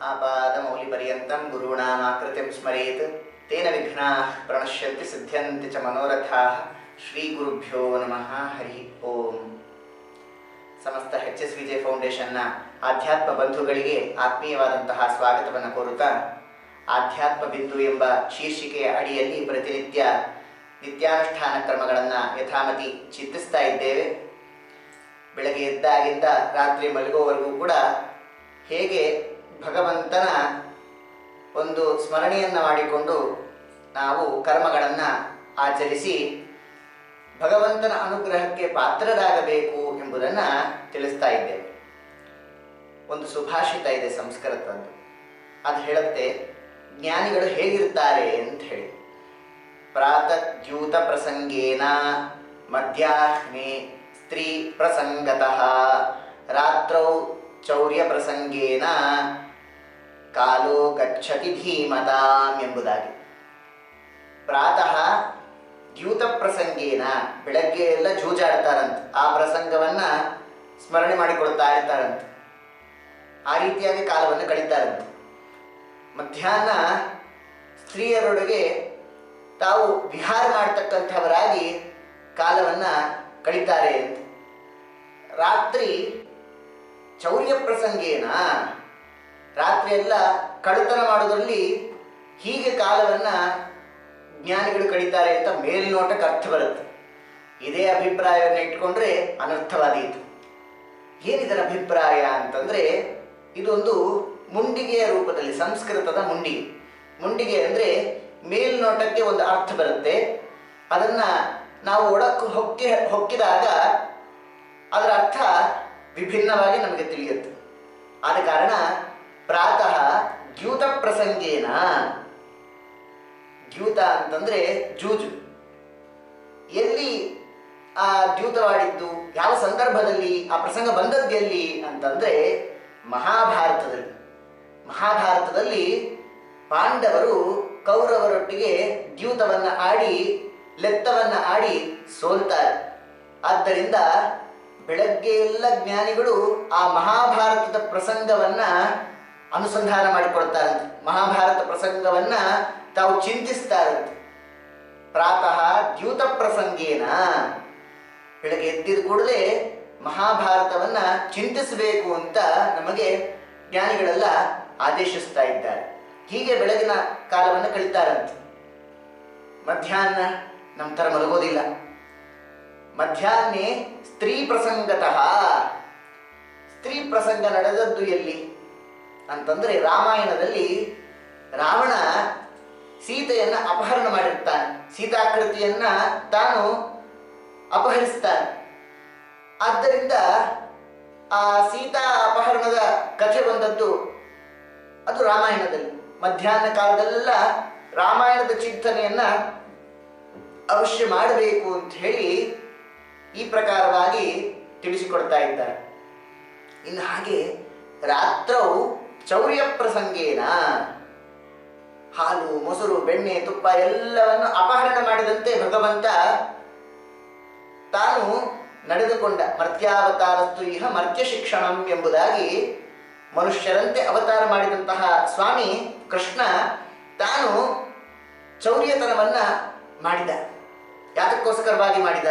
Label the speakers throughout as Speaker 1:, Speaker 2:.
Speaker 1: आपादमौलिपर्यन्तं गुरूणामाकृतिं स्मरेत् तेन विघ्नाः प्रणश्यन्ति सिद्ध्यन्ति च मनोरथाः ಶ್ರೀಗುರುಭ್ಯೋ ನಮಃ ಹರಿ ಓಂ ಸಮಸ್ತ ಎಚ್ ಎಸ್ ವಿಜಯ ಫೌಂಡೇಶನ್ನ ಆಧ್ಯಾತ್ಮ ಬಂಧುಗಳಿಗೆ ಆತ್ಮೀಯವಾದಂತಹ ಸ್ವಾಗತವನ್ನು ಕೋರುತ್ತಾ ಆಧ್ಯಾತ್ಮ ಬಿಂದು ಎಂಬ ಶೀರ್ಷಿಕೆಯ ಅಡಿಯಲ್ಲಿ ಪ್ರತಿನಿತ್ಯ ನಿತ್ಯಾನುಷ್ಠಾನ ಕ್ರಮಗಳನ್ನು ಯಥಾಮತಿ ಚಿಂತಿಸ್ತಾ ಇದ್ದೇವೆ ಬೆಳಗ್ಗೆ ಎದ್ದಾಗಿಂದ ರಾತ್ರಿ ಮಲಗುವವರೆಗೂ ಕೂಡ ಹೇಗೆ ಭಗವಂತನ ಒಂದು ಸ್ಮರಣೆಯನ್ನು ಮಾಡಿಕೊಂಡು ನಾವು ಕರ್ಮಗಳನ್ನು ಆಚರಿಸಿ ಭಗವಂತನ ಅನುಗ್ರಹಕ್ಕೆ ಪಾತ್ರರಾಗಬೇಕು ಎಂಬುದನ್ನು ತಿಳಿಸ್ತಾ ಇದ್ದೇವೆ ಒಂದು ಸುಭಾಷಿತ ಇದೆ ಸಂಸ್ಕೃತದ್ದು ಅದು ಹೇಳುತ್ತೆ ಜ್ಞಾನಿಗಳು ಹೇಗಿರ್ತಾರೆ ಅಂತ ಹೇಳಿ ಪ್ರಾತದ್ಯೂತ ಪ್ರಸಂಗೇನ ಮಧ್ಯಾಹ್ನೆ ಸ್ತ್ರೀ ಪ್ರಸಂಗತಃ ರಾತ್ರೌ ಚೌರ್ಯ ಪ್ರಸಂಗೇನ ಕಾಲೋ ಗಚ್ಚತಿ ಧೀಮತಾಂ ಎಂಬುದಾಗಿ ಪ್ರಾತಃ ದ್ಯೂತ ಪ್ರಸಂಗೇನ ಬೆಳಗ್ಗೆ ಎಲ್ಲ ಜೂಜಾಡ್ತಾರಂತ ಆ ಪ್ರಸಂಗವನ್ನ ಸ್ಮರಣೆ ಮಾಡಿಕೊಳ್ತಾ ಇರ್ತಾರಂತ ಆ ರೀತಿಯಾಗಿ ಕಾಲವನ್ನು ಕಳೀತಾರಂತೆ ಮಧ್ಯಾಹ್ನ ಸ್ತ್ರೀಯರೊಳಗೆ ತಾವು ವಿಹಾರ ಮಾಡ್ತಕ್ಕಂಥವರಾಗಿ ಕಾಲವನ್ನ ಕಳೀತಾರೆ ಅಂತ ರಾತ್ರಿ ಚೌರ್ಯ ಪ್ರಸಂಗೇನ ರಾತ್ರಿ ಎಲ್ಲ ಕಳ್ಳತನ ಮಾಡೋದ್ರಲ್ಲಿ ಹೀಗೆ ಕಾಲವನ್ನ ಜ್ಞಾನಿಗಳು ಕಳೀತಾರೆ ಅಂತ ಮೇಲ್ನೋಟಕ್ಕೆ ಅರ್ಥ ಬರುತ್ತೆ ಇದೇ ಅಭಿಪ್ರಾಯವನ್ನು ಇಟ್ಕೊಂಡ್ರೆ ಅನರ್ಥವಾದೀತು ಏನಿದರ ಅಭಿಪ್ರಾಯ ಅಂತಂದ್ರೆ ಇದೊಂದು ಮುಂಡಿಗೆಯ ರೂಪದಲ್ಲಿ ಸಂಸ್ಕೃತದ ಮುಂಡಿಗೆ ಮುಂಡಿಗೆ ಅಂದ್ರೆ ಮೇಲ್ನೋಟಕ್ಕೆ ಒಂದು ಅರ್ಥ ಬರುತ್ತೆ ಅದನ್ನ ನಾವು ಒಡಕು ಹೊಕ್ಕಿ ಹೊಕ್ಕಿದಾಗ ಅದರ ಅರ್ಥ ವಿಭಿನ್ನವಾಗಿ ನಮಗೆ ತಿಳಿಯುತ್ತೆ ಆದ ಕಾರಣ ಪ್ರಾತಃ ದ್ಯೂತ ಪ್ರಸಂಗೇನ ದ್ಯೂತ ಅಂತಂದ್ರೆ ಜೂಜು ಎಲ್ಲಿ ಆ ದ್ಯೂತವಾಡಿದ್ದು ಯಾವ ಸಂದರ್ಭದಲ್ಲಿ ಆ ಪ್ರಸಂಗ ಬಂದದ್ದು ಎಲ್ಲಿ ಅಂತಂದ್ರೆ ಮಹಾಭಾರತದಲ್ಲಿ ಮಹಾಭಾರತದಲ್ಲಿ ಪಾಂಡವರು ಕೌರವರೊಟ್ಟಿಗೆ ದ್ಯೂತವನ್ನ ಆಡಿ ಲೆತ್ತವನ್ನ ಆಡಿ ಸೋಲ್ತಾರೆ ಆದ್ದರಿಂದ ಬೆಳಗ್ಗೆ ಎಲ್ಲ ಜ್ಞಾನಿಗಳು ಆ ಮಹಾಭಾರತದ ಪ್ರಸಂಗವನ್ನ ಅನುಸಂಧಾನ ಮಾಡಿಕೊಳ್ತಾರಂತೆ ಮಹಾಭಾರತ ಪ್ರಸಂಗವನ್ನ ತಾವು ಚಿಂತಿಸ್ತಾರಂತೆ ಪ್ರಾತಃ ದ್ಯೂತ ಪ್ರಸಂಗೇನ ಬೆಳಗ್ಗೆ ಎದ್ದಿದ ಕೂಡಲೇ ಮಹಾಭಾರತವನ್ನ ಚಿಂತಿಸಬೇಕು ಅಂತ ನಮಗೆ ಜ್ಞಾನಿಗಳೆಲ್ಲ ಆದೇಶಿಸ್ತಾ ಇದ್ದಾರೆ ಹೀಗೆ ಬೆಳಗಿನ ಕಾಲವನ್ನು ಕಳೀತಾರಂತೆ ಮಧ್ಯಾಹ್ನ ನಮ್ಮ ಥರ ಮಲಗೋದಿಲ್ಲ ಮಧ್ಯಾಹ್ನೆ ಸ್ತ್ರೀ ಪ್ರಸಂಗತಃ ಸ್ತ್ರೀ ಪ್ರಸಂಗ ನಡೆದದ್ದು ಎಲ್ಲಿ ಅಂತಂದ್ರೆ ರಾಮಾಯಣದಲ್ಲಿ ರಾವಣ ಸೀತೆಯನ್ನ ಅಪಹರಣ ಮಾಡಿರ್ತಾನೆ ಸೀತಾಕೃತಿಯನ್ನ ತಾನು ಅಪಹರಿಸ್ತಾನೆ ಆದ್ದರಿಂದ ಆ ಸೀತಾ ಅಪಹರಣದ ಕಥೆ ಬಂದದ್ದು ಅದು ರಾಮಾಯಣದಲ್ಲಿ ಮಧ್ಯಾಹ್ನ ಕಾಲದಲ್ಲ ರಾಮಾಯಣದ ಚಿಂತನೆಯನ್ನ ಅವಶ್ಯ ಮಾಡಬೇಕು ಅಂತ ಹೇಳಿ ಈ ಪ್ರಕಾರವಾಗಿ ತಿಳಿಸಿಕೊಡ್ತಾ ಇದ್ದಾರೆ ಇನ್ನು ಹಾಗೆ ರಾತ್ರವು ಚೌರ್ಯ ಪ್ರಸಂಗೇನ ಹಾಲು ಮೊಸರು ಬೆಣ್ಣೆ ತುಪ್ಪ ಎಲ್ಲವನ್ನು ಅಪಹರಣ ಮಾಡಿದಂತೆ ಭಗವಂತ ತಾನು ನಡೆದುಕೊಂಡ ಮರ್ತ್ಯಾವತಾರಸ್ತು ಇಹ ಮರ್ತ್ಯ ಶಿಕ್ಷಣಂ ಎಂಬುದಾಗಿ ಮನುಷ್ಯರಂತೆ ಅವತಾರ ಮಾಡಿದಂತಹ ಸ್ವಾಮಿ ಕೃಷ್ಣ ತಾನು ಚೌರ್ಯತನವನ್ನ ಮಾಡಿದ ಯಾತಕ್ಕೋಸ್ಕರವಾಗಿ ಮಾಡಿದ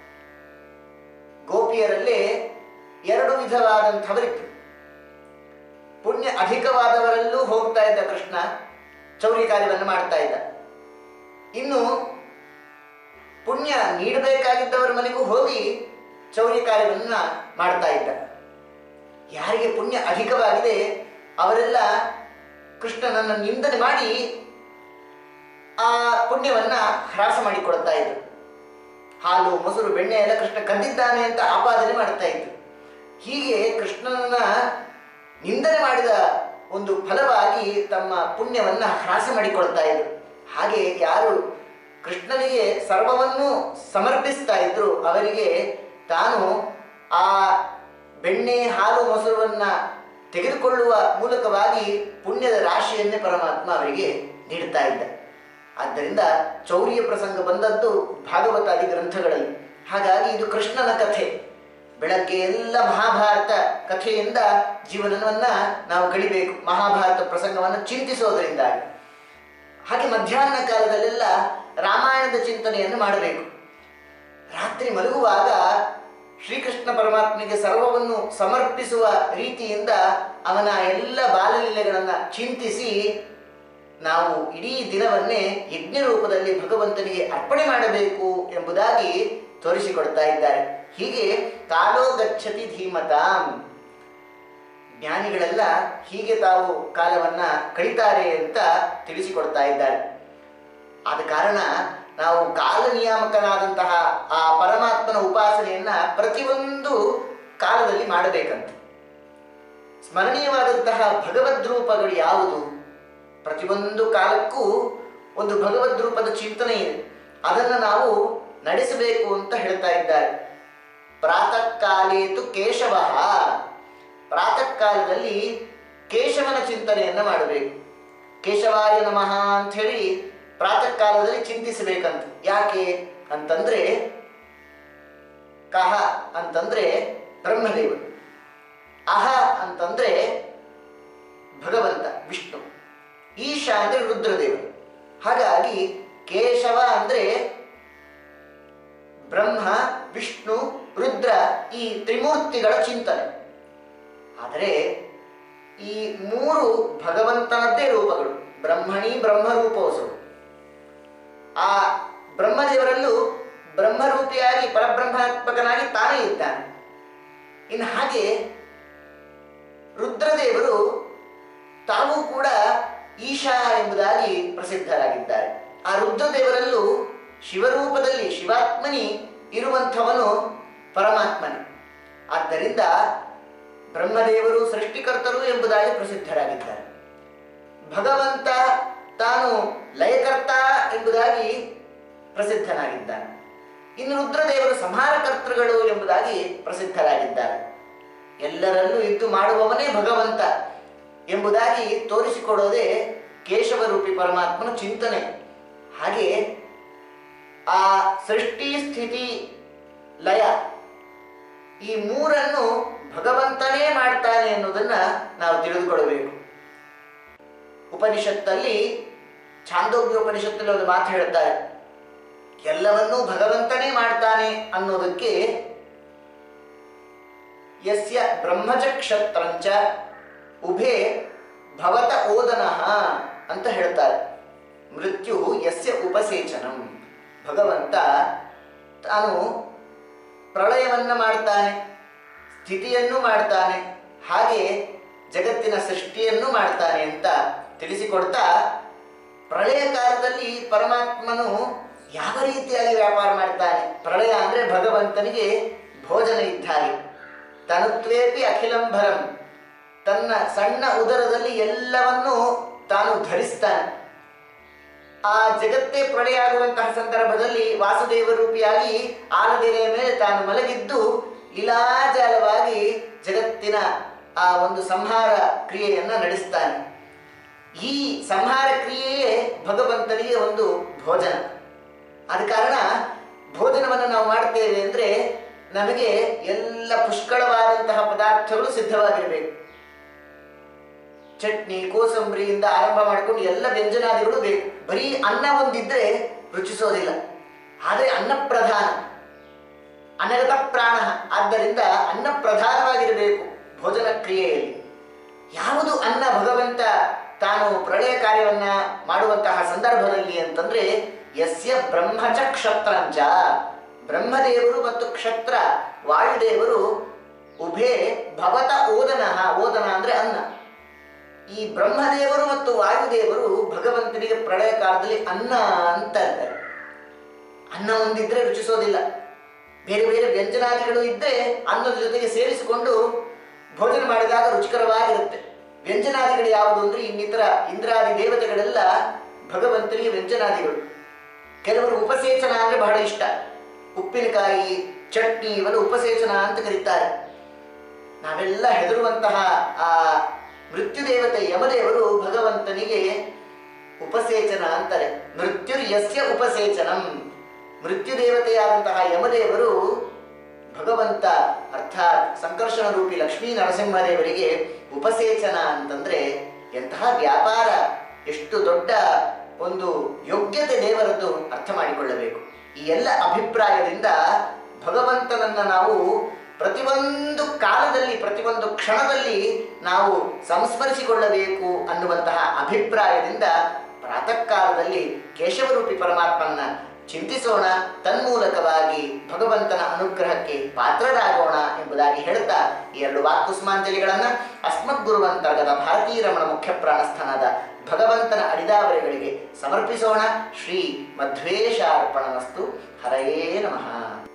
Speaker 1: ಗೋಪಿಯರಲ್ಲೇ ಎರಡು ವಿಧವಾದಂಥವರಿತ್ತು ಪುಣ್ಯ ಅಧಿಕವಾದವರಲ್ಲೂ ಹೋಗ್ತಾ ಇದ್ದ ಕೃಷ್ಣ ಚೌರ್ಯ ಕಾರ್ಯವನ್ನು ಮಾಡ್ತಾ ಇದ್ದ ಇನ್ನು ಪುಣ್ಯ ನೀಡಬೇಕಾಗಿದ್ದವರ ಮನೆಗೂ ಹೋಗಿ ಚೌರ್ಯ ಕಾರ್ಯವನ್ನ ಮಾಡ್ತಾ ಇದ್ದ ಯಾರಿಗೆ ಪುಣ್ಯ ಅಧಿಕವಾಗಿದೆ ಅವರೆಲ್ಲ ಕೃಷ್ಣನನ್ನು ನಿಂದನೆ ಮಾಡಿ ಆ ಪುಣ್ಯವನ್ನ ಹ್ರಾಸ ಮಾಡಿಕೊಡ್ತಾ ಇದ್ರು ಹಾಲು ಮೊಸರು ಬೆಣ್ಣೆ ಎಲ್ಲ ಕೃಷ್ಣ ಕದ್ದಿದ್ದಾನೆ ಅಂತ ಆಪಾದನೆ ಮಾಡ್ತಾ ಇದ್ರು ಹೀಗೆ ಕೃಷ್ಣನನ್ನ ನಿಂದನೆ ಮಾಡಿದ ಒಂದು ಫಲವಾಗಿ ತಮ್ಮ ಪುಣ್ಯವನ್ನ ಹ್ರಾಸ ಮಾಡಿಕೊಳ್ತಾ ಇದ್ರು ಹಾಗೆ ಯಾರು ಕೃಷ್ಣನಿಗೆ ಸರ್ವವನ್ನು ಸಮರ್ಪಿಸ್ತಾ ಇದ್ರು ಅವರಿಗೆ ತಾನು ಆ ಬೆಣ್ಣೆ ಹಾಲು ಮೊಸರನ್ನ ತೆಗೆದುಕೊಳ್ಳುವ ಮೂಲಕವಾಗಿ ಪುಣ್ಯದ ರಾಶಿಯನ್ನೇ ಪರಮಾತ್ಮ ಅವರಿಗೆ ನೀಡುತ್ತಾ ಇದ್ದ ಆದ್ದರಿಂದ ಚೌರ್ಯ ಪ್ರಸಂಗ ಬಂದದ್ದು ಭಾಗವತಾದಿ ಗ್ರಂಥಗಳಲ್ಲಿ ಹಾಗಾಗಿ ಇದು ಕೃಷ್ಣನ ಕಥೆ ಬೆಳಗ್ಗೆ ಎಲ್ಲ ಮಹಾಭಾರತ ಕಥೆಯಿಂದ ಜೀವನವನ್ನ ನಾವು ಕಳಿಬೇಕು ಮಹಾಭಾರತ ಪ್ರಸಂಗವನ್ನು ಚಿಂತಿಸೋದರಿಂದಾಗಿ ಹಾಗೆ ಮಧ್ಯಾಹ್ನ ಕಾಲದಲ್ಲೆಲ್ಲ ರಾಮಾಯಣದ ಚಿಂತನೆಯನ್ನು ಮಾಡಬೇಕು ರಾತ್ರಿ ಮಲಗುವಾಗ ಶ್ರೀಕೃಷ್ಣ ಪರಮಾತ್ಮನಿಗೆ ಸರ್ವವನ್ನು ಸಮರ್ಪಿಸುವ ರೀತಿಯಿಂದ ಅವನ ಎಲ್ಲ ಬಾಲಲೀಲೆಗಳನ್ನು ಚಿಂತಿಸಿ ನಾವು ಇಡೀ ದಿನವನ್ನೇ ಯಜ್ಞ ರೂಪದಲ್ಲಿ ಭಗವಂತನಿಗೆ ಅರ್ಪಣೆ ಮಾಡಬೇಕು ಎಂಬುದಾಗಿ ತೋರಿಸಿಕೊಡ್ತಾ ಇದ್ದಾರೆ ಹೀಗೆ ಕಾಲೋ ಗಚ್ಚತಿ ಧೀಮತಾಂ ಜ್ಞಾನಿಗಳೆಲ್ಲ ಹೀಗೆ ತಾವು ಕಾಲವನ್ನ ಕಳೀತಾರೆ ಅಂತ ತಿಳಿಸಿಕೊಡ್ತಾ ಇದ್ದಾರೆ ಆದ ಕಾರಣ ನಾವು ಕಾಲ ನಿಯಾಮಕನಾದಂತಹ ಆ ಪರಮಾತ್ಮನ ಉಪಾಸನೆಯನ್ನ ಪ್ರತಿಯೊಂದು ಕಾಲದಲ್ಲಿ ಮಾಡಬೇಕಂತ ಸ್ಮರಣೀಯವಾದಂತಹ ಭಗವದ್ ರೂಪಗಳು ಯಾವುದು ಪ್ರತಿಯೊಂದು ಕಾಲಕ್ಕೂ ಒಂದು ಭಗವದ್ ರೂಪದ ಚಿಂತನೆ ಇದೆ ಅದನ್ನು ನಾವು ನಡೆಸಬೇಕು ಅಂತ ಹೇಳ್ತಾ ಇದ್ದಾರೆ ಪ್ರಾತಃ ಕಾಲೇತು ಕೇಶವ ಪ್ರಾತಃ ಕಾಲದಲ್ಲಿ ಕೇಶವನ ಚಿಂತನೆಯನ್ನ ಮಾಡಬೇಕು ಕೇಶವಾಯ ನಮಃ ಅಂತ ಹೇಳಿ ಪ್ರಾತಃ ಕಾಲದಲ್ಲಿ ಚಿಂತಿಸಬೇಕಂತ ಯಾಕೆ ಅಂತಂದ್ರೆ ಕಹ ಅಂತಂದ್ರೆ ಬ್ರಹ್ಮದೇವರು ಅಹ ಅಂತಂದ್ರೆ ಭಗವಂತ ವಿಷ್ಣು ಈಶ ಅಂದ್ರೆ ರುದ್ರದೇವರು ಹಾಗಾಗಿ ಕೇಶವ ಅಂದ್ರೆ ಬ್ರಹ್ಮ ವಿಷ್ಣು ರುದ್ರ ಈ ತ್ರಿಮೂರ್ತಿಗಳ ಚಿಂತನೆ ಆದರೆ ಈ ಮೂರು ಭಗವಂತನದ್ದೇ ರೂಪಗಳು ಬ್ರಹ್ಮಣಿ ಬ್ರಹ್ಮರೂಪೋಸವು ಆ ಬ್ರಹ್ಮದೇವರಲ್ಲೂ ಬ್ರಹ್ಮರೂಪಿಯಾಗಿ ಪರಬ್ರಹ್ಮಾತ್ಮಕನಾಗಿ ತಾನೇ ಇದ್ದಾನೆ ಇನ್ನು ಹಾಗೆ ರುದ್ರದೇವರು ತಾವು ಕೂಡ ಈಶಾ ಎಂಬುದಾಗಿ ಪ್ರಸಿದ್ಧರಾಗಿದ್ದಾರೆ ಆ ರುದ್ರದೇವರಲ್ಲೂ ಶಿವರೂಪದಲ್ಲಿ ಶಿವಾತ್ಮನಿ ಇರುವಂಥವನು ಪರಮಾತ್ಮನೇ ಆದ್ದರಿಂದ ಬ್ರಹ್ಮದೇವರು ಸೃಷ್ಟಿಕರ್ತರು ಎಂಬುದಾಗಿ ಪ್ರಸಿದ್ಧರಾಗಿದ್ದಾರೆ ಭಗವಂತ ತಾನು ಲಯಕರ್ತ ಎಂಬುದಾಗಿ ಪ್ರಸಿದ್ಧನಾಗಿದ್ದಾನೆ ಇನ್ನು ರುದ್ರದೇವರು ಸಂಹಾರಕರ್ತೃಗಳು ಎಂಬುದಾಗಿ ಪ್ರಸಿದ್ಧರಾಗಿದ್ದಾರೆ ಎಲ್ಲರಲ್ಲೂ ಇದ್ದು ಮಾಡುವವನೇ ಭಗವಂತ ಎಂಬುದಾಗಿ ತೋರಿಸಿಕೊಡೋದೇ ಕೇಶವರೂಪಿ ಪರಮಾತ್ಮನ ಚಿಂತನೆ ಹಾಗೆ ಆ ಸೃಷ್ಟಿ ಸ್ಥಿತಿ ಲಯ ಈ ಮೂರನ್ನು ಭಗವಂತನೇ ಮಾಡ್ತಾನೆ ಅನ್ನೋದನ್ನ ನಾವು ತಿಳಿದುಕೊಳ್ಬೇಕು ಉಪನಿಷತ್ತಲ್ಲಿ ಛಾಂದೋಗ್ಯ ಉಪನಿಷತ್ತಲ್ಲಿ ಒಂದು ಮಾತು ಹೇಳ್ತಾರೆ ಎಲ್ಲವನ್ನೂ ಭಗವಂತನೇ ಮಾಡ್ತಾನೆ ಅನ್ನೋದಕ್ಕೆ ಯಸ್ಯ ಬ್ರಹ್ಮಚ ಕ್ಷತ್ರಂಚ ಉಭೇ ಭವತ ಓದನಃ ಅಂತ ಹೇಳ್ತಾರೆ ಮೃತ್ಯು ಯಸ್ಯ ಉಪಸೇಚನಂ ಭಗವಂತ ತಾನು ಪ್ರಳಯವನ್ನ ಮಾಡ್ತಾನೆ ಸ್ಥಿತಿಯನ್ನು ಮಾಡ್ತಾನೆ ಹಾಗೆ ಜಗತ್ತಿನ ಸೃಷ್ಟಿಯನ್ನು ಮಾಡ್ತಾನೆ ಅಂತ ತಿಳಿಸಿಕೊಡ್ತಾ ಪ್ರಳಯ ಕಾಲದಲ್ಲಿ ಪರಮಾತ್ಮನು ಯಾವ ರೀತಿಯಾಗಿ ವ್ಯಾಪಾರ ಮಾಡ್ತಾನೆ ಪ್ರಳಯ ಅಂದ್ರೆ ಭಗವಂತನಿಗೆ ಭೋಜನ ಇದ್ದ ಹಾಗೆ ತನುತ್ವೇಪಿ ಅಖಿಲಂಭರಂ ತನ್ನ ಸಣ್ಣ ಉದರದಲ್ಲಿ ಎಲ್ಲವನ್ನೂ ತಾನು ಧರಿಸ್ತಾನೆ ಆ ಜಗತ್ತೇ ಪ್ರಳಯ ಆಗುವಂತಹ ಸಂದರ್ಭದಲ್ಲಿ ವಾಸುದೇವ ರೂಪಿಯಾಗಿ ಆಲದೆಲೆಯ ಮೇಲೆ ತಾನು ಮಲಗಿದ್ದು ಲೀಲಾಜಾಲವಾಗಿ ಜಗತ್ತಿನ ಆ ಒಂದು ಸಂಹಾರ ಕ್ರಿಯೆಯನ್ನ ನಡೆಸ್ತಾನೆ ಈ ಸಂಹಾರ ಕ್ರಿಯೆಯೇ ಭಗವಂತನಿಗೆ ಒಂದು ಭೋಜನ ಆದ ಕಾರಣ ಭೋಜನವನ್ನು ನಾವು ಮಾಡ್ತೇವೆ ಅಂದ್ರೆ ನಮಗೆ ಎಲ್ಲ ಪುಷ್ಕಳವಾದಂತಹ ಪದಾರ್ಥಗಳು ಸಿದ್ಧವಾಗಿರಬೇಕು ಚಟ್ನಿ ಕೋಸಂಬರಿಯಿಂದ ಆರಂಭ ಮಾಡಿಕೊಂಡು ಎಲ್ಲ ವ್ಯಂಜನಾದಿಗಳು ಬೇಕು ಬರೀ ಅನ್ನ ಒಂದಿದ್ರೆ ರುಚಿಸೋದಿಲ್ಲ ಆದರೆ ಅನ್ನ ಪ್ರಧಾನ ಅನಗತ ಪ್ರಾಣ ಆದ್ದರಿಂದ ಅನ್ನ ಪ್ರಧಾನವಾಗಿರಬೇಕು ಭೋಜನ ಕ್ರಿಯೆಯಲ್ಲಿ ಯಾವುದು ಅನ್ನ ಭಗವಂತ ತಾನು ಪ್ರಳಯ ಕಾರ್ಯವನ್ನ ಮಾಡುವಂತಹ ಸಂದರ್ಭದಲ್ಲಿ ಅಂತಂದ್ರೆ ಯಸ್ಯ ಬ್ರಹ್ಮಚ ಕ್ಷತ್ರಂಚ ಬ್ರಹ್ಮದೇವರು ಮತ್ತು ಕ್ಷತ್ರ ವಾಯುದೇವರು ಉಭೇ ಭವತ ಓದನ ಓದನ ಅಂದ್ರೆ ಅನ್ನ ಈ ಬ್ರಹ್ಮದೇವರು ಮತ್ತು ವಾಯುದೇವರು ಭಗವಂತನಿಗೆ ಪ್ರಳಯ ಕಾಲದಲ್ಲಿ ಅನ್ನ ಅಂತ ಇದ್ದಾರೆ ಅನ್ನ ಒಂದಿದ್ರೆ ರುಚಿಸೋದಿಲ್ಲ ಬೇರೆ ಬೇರೆ ವ್ಯಂಜನಾದಿಗಳು ಇದ್ದರೆ ಅನ್ನದ ಜೊತೆಗೆ ಸೇರಿಸಿಕೊಂಡು ಭೋಜನ ಮಾಡಿದಾಗ ರುಚಿಕರವಾಗಿರುತ್ತೆ ವ್ಯಂಜನಾದಿಗಳು ಯಾವುದು ಅಂದ್ರೆ ಇನ್ನಿತರ ಇಂದ್ರಾದಿ ದೇವತೆಗಳೆಲ್ಲ ಭಗವಂತನಿಗೆ ವ್ಯಂಜನಾದಿಗಳು ಕೆಲವರು ಉಪಸೇಚನ ಅಂದ್ರೆ ಬಹಳ ಇಷ್ಟ ಉಪ್ಪಿನಕಾಯಿ ಚಟ್ನಿ ಇವೆಲ್ಲ ಉಪಸೇಚನ ಅಂತ ಕರೀತಾರೆ ನಾವೆಲ್ಲ ಹೆದರುವಂತಹ ಆ ಮೃತ್ಯು ದೇವತೆ ಯಮದೇವರು ಭಗವಂತನಿಗೆ ಉಪಸೇಚನ ಅಂತಾರೆ ಮೃತ್ಯು ಯಸ್ಯ ಉಪಸೇಚನಂ ಮೃತ್ಯು ದೇವತೆಯಾದಂತಹ ಯಮದೇವರು ಭಗವಂತ ಅರ್ಥ ಅರ್ಥಾತ್ ಸಂಕರ್ಷಣ ರೂಪಿ ಲಕ್ಷ್ಮೀ ನರಸಿಂಹದೇವರಿಗೆ ಉಪಸೇಚನ ಅಂತಂದ್ರೆ ಎಂತಹ ವ್ಯಾಪಾರ ಎಷ್ಟು ದೊಡ್ಡ ಒಂದು ಯೋಗ್ಯತೆ ದೇವರದ್ದು ಅರ್ಥ ಮಾಡಿಕೊಳ್ಳಬೇಕು ಈ ಎಲ್ಲ ಅಭಿಪ್ರಾಯದಿಂದ ಭಗವಂತನನ್ನ ನಾವು ಪ್ರತಿಯೊಂದು ಕಾಲದಲ್ಲಿ ಪ್ರತಿಯೊಂದು ಕ್ಷಣದಲ್ಲಿ ನಾವು ಸಂಸ್ಮರಿಸಿಕೊಳ್ಳಬೇಕು ಅನ್ನುವಂತಹ ಅಭಿಪ್ರಾಯದಿಂದ ಪ್ರಾತಃ ಕಾಲದಲ್ಲಿ ಕೇಶವರೂಪಿ ಪರಮಾತ್ಮನ ಚಿಂತಿಸೋಣ ತನ್ಮೂಲಕವಾಗಿ ಭಗವಂತನ ಅನುಗ್ರಹಕ್ಕೆ ಪಾತ್ರರಾಗೋಣ ಎಂಬುದಾಗಿ ಹೇಳ್ತಾ ಈ ಎರಡು ವಾಕ್ಕುಸ್ಮಾಂಜಲಿಗಳನ್ನ ಅಸ್ಮದ್ ಗುರುವಂತರ್ಗತ ಭಾರತೀಯ ರಮಣ ಮುಖ್ಯ ಪ್ರಾಣಸ್ಥಾನದ ಭಗವಂತನ ಅಡಿದಾವರೆಗಳಿಗೆ ಸಮರ್ಪಿಸೋಣ ಶ್ರೀ ಮಧ್ವೇಶಾರ್ಪಣಮಸ್ತು ಹರಯೇ ನಮಃ